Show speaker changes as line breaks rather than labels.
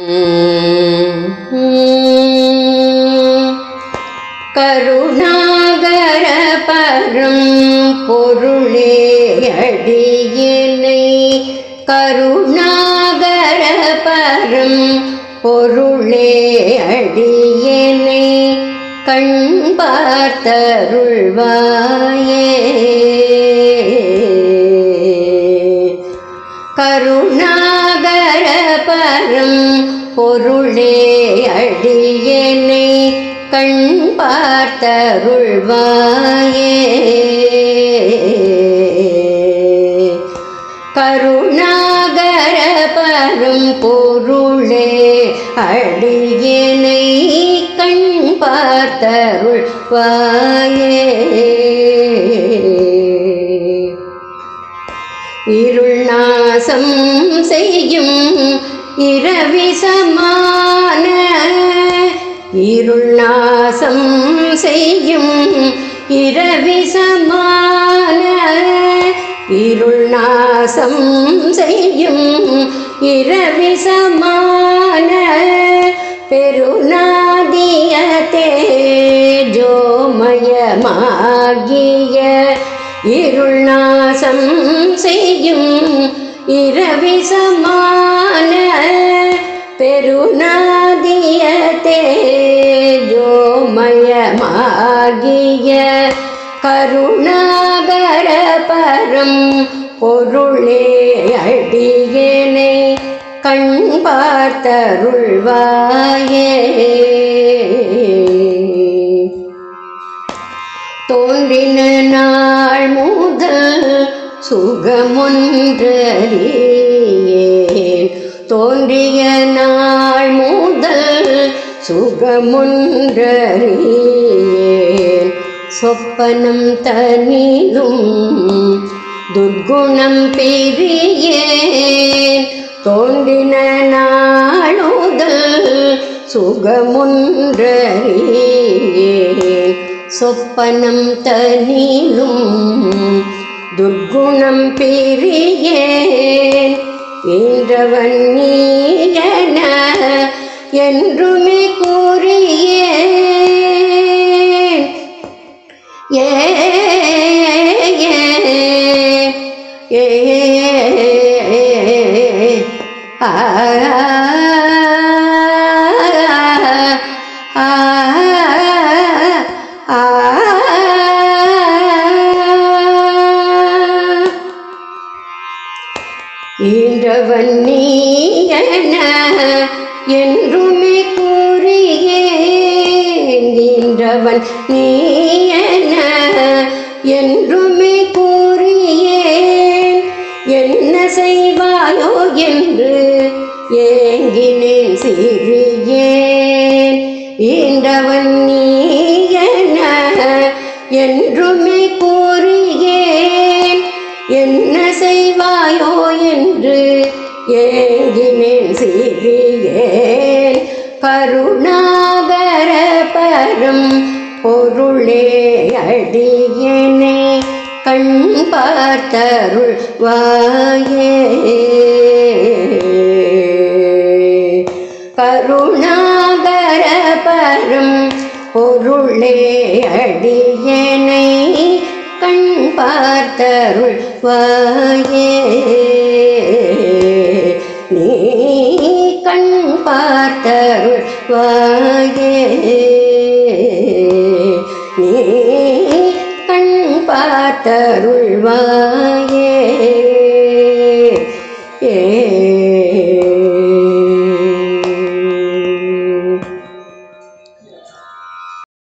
கருணாகர பரம் பொருளே அடியினை கருணாகர பரம் பொருளே அடியினை கண் பார்த்தருள்வாயே கருணாகர பரம் பொருளே அடியனை கண் பார்த்தருள்வாயே கருணாகர பரம் பொருளே அடியனை கண் பார்த்தருள்வாயே இருள் நாசம் செய்யும் இரவிசமான இருள் நாசம் செய்யும் இரவிசமான இருள் நாசம் செய்யும் இரவிசமான பெருநாதிய தேஜோமயமாகிய இருள் நாசம் செய்யும் இரவிசமான பெருநாதிய தேஜோமயமாகிய கருணாகர பரம் பொருளே அடியனை கண் பார்த்தருள்வாயே தோன்றின நாள் முதல் சுகமொன்றறியேன் தோன்றிய நாள் முதல் சுகமொன்றறியேன் சொப்பனம் தனிலும் துர்குணம் பிரியேன் தோன்றின நாளுதல் சுகமொன்றறியேன் சொப்பனம் தனிலும் துர்குணம் பிரியேன் என்றவன் நீயன என்றுமே கூறியேன் ஏ ஏ ஏ ஆ ஆ ஆ ஈன்றவன் நீயன என்றுமே கூறியேன் ஈன்றவன் நீயன என்றுமே கூறியேன் என்ன செய்வாயோ என்று ஏங்கினேன் சிறியேன் ஈண்டவன் நீயன என்றுமே கூறியேன் என்ன செய்வாயோ என்று ஏங்கினேன் சிறியேன் கருணாகர பரம் பொருளே அடியனே கண் பார்த்தருள் வாயே கருணாகர பரம் பொருளே அடியனை கண் பார்த்தருள் வாயே நீ கண் பார்த்தருள் வாயே நீ கண் பார்த்தருள் வாயே